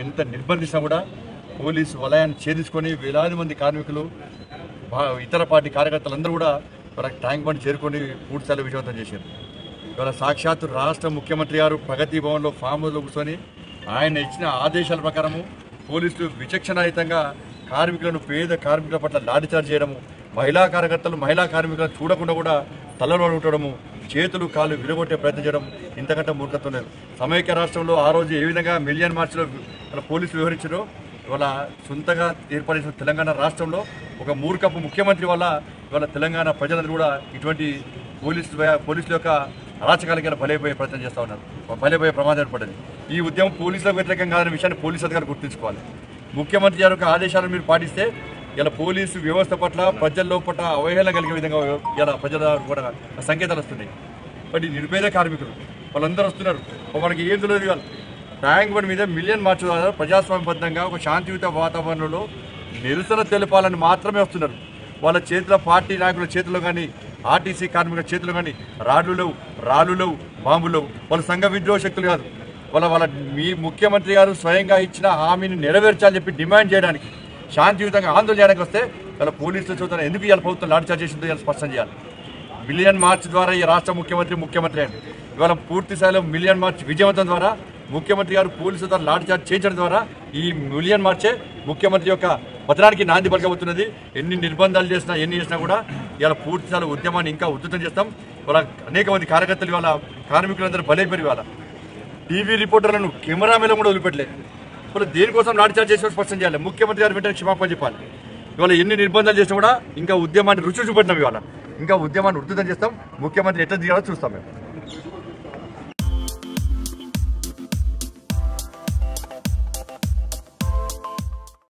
ఎంత నిర్బంధించినా కూడా పోలీసు వలయాన్ని ఛేదించుకొని వేలాది మంది కార్మికులు భా- ఇతర పార్టీ కార్యకర్తలందరూ కూడా వాళ్ళ ట్యాంక్ బండ్ చేరుకొని పూర్తిస్థాయిలో విజయవంతం చేశారు ఇవాళ సాక్షాత్తు రాష్ట్ర ముఖ్యమంత్రి గారు ప్రగతి భవన్లో ఫామ్ హౌస్లో కూర్చొని ఆయన ఇచ్చిన ఆదేశాల ప్రకారము పోలీసులు విచక్షణాయుతంగా కార్మికులను పేద కార్మికుల పట్ల లాఠీచార్జ్ చేయడము మహిళా కార్యకర్తలు మహిళా కార్మికులను చూడకుండా కూడా తలలో ఉండడము చేతులు కాళ్ళు విరగొట్టే ప్రయత్నం చేయడం ఇంతకంటే మూర్ఖత్వం లేదు సమైక్య రాష్ట్రంలో ఆ రోజు ఏ విధంగా మిలియన్ మార్చిలో వాళ్ళ పోలీసులు వివరించారో ఇవాళ సొంతగా ఏర్పడిన తెలంగాణ రాష్ట్రంలో ఒక మూర్ఖపు ముఖ్యమంత్రి వల్ల ఇవాళ తెలంగాణ ప్రజలందరూ కూడా ఇటువంటి పోలీసు పోలీసుల యొక్క అరాచకాలకి ఇలా బలైపోయే ప్రయత్నం చేస్తూ ఉన్నారు బలైపోయే ప్రమాదం ఏర్పడింది ఈ ఉద్యమం పోలీసులకు వ్యతిరేకంగా కాదనే విషయాన్ని పోలీసు అధికారులు గుర్తుంచుకోవాలి ముఖ్యమంత్రి గారి యొక్క ఆదేశాలను మీరు పాటిస్తే ఇలా పోలీసు వ్యవస్థ పట్ల ప్రజల్లో పట్ల అవహేళన కలిగే విధంగా ఇలా ప్రజల కూడా సంకేతాలు వస్తున్నాయి బట్ ఈ నిరుపేద కార్మికులు వాళ్ళందరూ వస్తున్నారు మనకి ఏం తెలియదు వాళ్ళు ట్యాంక్ బండ్ మీద మిలియన్ మార్చ్ ద్వారా ప్రజాస్వామ్యబద్ధంగా ఒక శాంతియుత వాతావరణంలో నిరసన తెలపాలని మాత్రమే వస్తున్నారు వాళ్ళ చేతిలో పార్టీ నాయకుల చేతిలో కానీ ఆర్టీసీ కార్మికుల చేతిలో కానీ రాళ్ళు లేవు రాళ్ళు లేవు బాంబులు లేవు వాళ్ళ సంఘ విద్రోహ శక్తులు కాదు వాళ్ళ వాళ్ళ మీ ముఖ్యమంత్రి గారు స్వయంగా ఇచ్చిన హామీని నెరవేర్చాలని చెప్పి డిమాండ్ చేయడానికి శాంతియుతంగా ఆందోళన చేయడానికి వస్తే వాళ్ళ పోలీసులు చూద్దాం ఎందుకు ఇవాళ ప్రభుత్వం లాఠీచార్జ్ చేసిందో ఇవాళ స్పష్టం చేయాలి మిలియన్ మార్చ్ ద్వారా ఈ రాష్ట్ర ముఖ్యమంత్రి ముఖ్యమంత్రి అని ఇవాళ పూర్తి స్థాయిలో మిలియన్ మార్చ్ విజయవంతం ద్వారా ముఖ్యమంత్రి గారు పోలీసుల ద్వారా లాఠీచార్జ్ చేయించడం ద్వారా ఈ మిలియన్ మార్చే ముఖ్యమంత్రి యొక్క పతనానికి నాంది పలకబోతున్నది ఎన్ని నిర్బంధాలు చేసినా ఎన్ని చేసినా కూడా ఇవాళ పూర్తి స్థాయిలో ఉద్యమాన్ని ఇంకా ఉధృతం చేస్తాం ఇవాళ అనేక మంది కార్యకర్తలు ఇవాళ కార్మికులందరూ బలైపోయి ఇవాళ టీవీ రిపోర్టర్లను కెమెరామెన్లను కూడా వదిలిపెట్టలేదు ఇప్పుడు దేనికోసం లాఠీచార్జ్ చేసి స్పష్టం చేయాలి ముఖ్యమంత్రి గారు వెంటనే క్షమాపణ చెప్పాలి ఇవాళ ఎన్ని నిర్బంధాలు చేసినా కూడా ఇంకా ఉద్యమాన్ని రుచి చూపెట్టినాం ఇవాళ ఇంకా ఉద్యమాన్ని ఉధృతం చేస్తాం ముఖ్యమంత్రి ఎట్లా దిగాలో చూస్తాం మేము